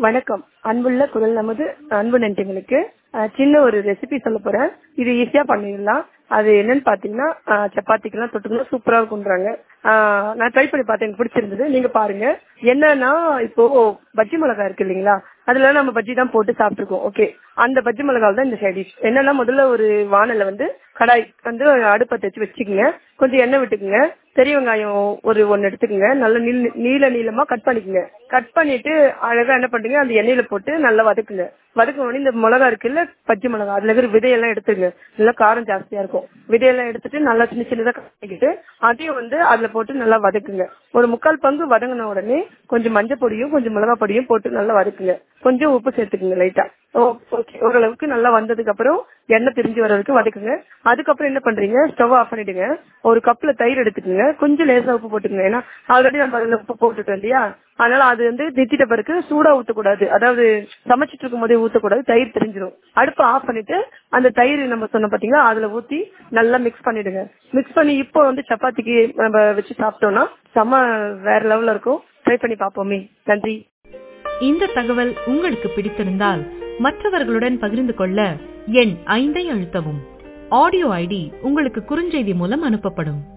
வணக்கம் அன்புள்ள குரல் நமது அன்பு நன்றிகளுக்கு அஹ், சின்ன ஒரு ரெசிபி சொல்ல போறேன் இது ஈஸியா பண்ணிடலாம் அது என்னன்னு பாத்தீங்கன்னா அஹ், சப்பாத்திக்கெல்லாம் தொட்டுக்கணும் சூப்பரா இருக்கும்ன்றாங்க அஹ், நான் ட்ரை பண்ணி பார்த்தேன் எனக்கு பிடிச்சிருந்தது நீங்க பாருங்க என்னன்னா இப்போ பஜ்ஜி மிளகா இருக்கு இல்லைங்களா அதுல நம்ம பஜ்ஜி தான் போட்டு சாப்பிட்டுருக்கோம் ஓகே அந்த பஜ்ஜி மிளகாவில் தான் இந்த சைட் டிஷ் என்னன்னா முதல்ல ஒரு வானல்ல வந்து கடாய் வந்து அடுப்பை வச்சு வச்சுக்கோங்க கொஞ்சம் எண்ணெய் விட்டுக்குங்க பெரிய வெங்காயம் ஒரு ஒன்னு எடுத்துக்கோங்க நல்ல நீள நீள நீளமா கட் பண்ணிக்கோங்க கட் பண்ணிட்டு அழகா என்ன பண்றீங்க அந்த எண்ணெயில போட்டு நல்லா வதக்குங்க வதக்க உடனே இந்த மிளகா இருக்குல்ல பச்சை மிளகா அதுல இருக்கிற விதையெல்லாம் எடுத்துருங்க நல்லா காரம் ஜாஸ்தியா இருக்கும் விதையெல்லாம் எடுத்துட்டு நல்லா சின்ன சின்னதா கட் பண்ணிக்கிட்டு அதையும் வந்து அதுல போட்டு நல்லா வதக்குங்க ஒரு முக்கால் பங்கு வதங்கின உடனே கொஞ்சம் மஞ்சள் பொடியும் கொஞ்சம் மிளகா பொடியும் போட்டு நல்லா வதக்குங்க கொஞ்சம் உப்பு சேர்த்துக்குங்க லைட்டா ஓகே ஓரளவுக்கு நல்லா வந்ததுக்கு அப்புறம் எண்ணெய் பிரிஞ்சு வர வரைக்கும் வதக்குங்க அதுக்கப்புறம் என்ன பண்றீங்க ஸ்டவ் ஆஃப் பண்ணிடுங்க ஒரு கப்ல தயிர் எடுத்துக்கோங்க கொஞ்சம் லேசா உப்பு போட்டுக்கோங்க ஏன்னா ஆல்ரெடி நம்ம அதுல உப்பு போட்டுட்டோம் இல்லையா அதனால அது வந்து நிறுத்திட்ட பிறகு சூடா ஊத்தக்கூடாது அதாவது சமைச்சிட்டு இருக்கும் போதே ஊத்தக்கூடாது தயிர் தெரிஞ்சிடும் அடுப்பை ஆஃப் பண்ணிட்டு அந்த தயிர் நம்ம சொன்ன பாத்தீங்களா அதுல ஊத்தி நல்லா மிக்ஸ் பண்ணிடுங்க மிக்ஸ் பண்ணி இப்போ வந்து சப்பாத்திக்கு நம்ம வச்சு சாப்பிட்டோம்னா செம்ம வேற லெவல்ல இருக்கும் ட்ரை பண்ணி பார்ப்போமே நன்றி இந்த தகவல் உங்களுக்கு பிடித்திருந்தால் மற்றவர்களுடன் பகிர்ந்து கொள்ள எண் ஐந்தை அழுத்தவும் ஆடியோ ஐடி உங்களுக்கு குறுஞ்செய்தி மூலம் அனுப்பப்படும்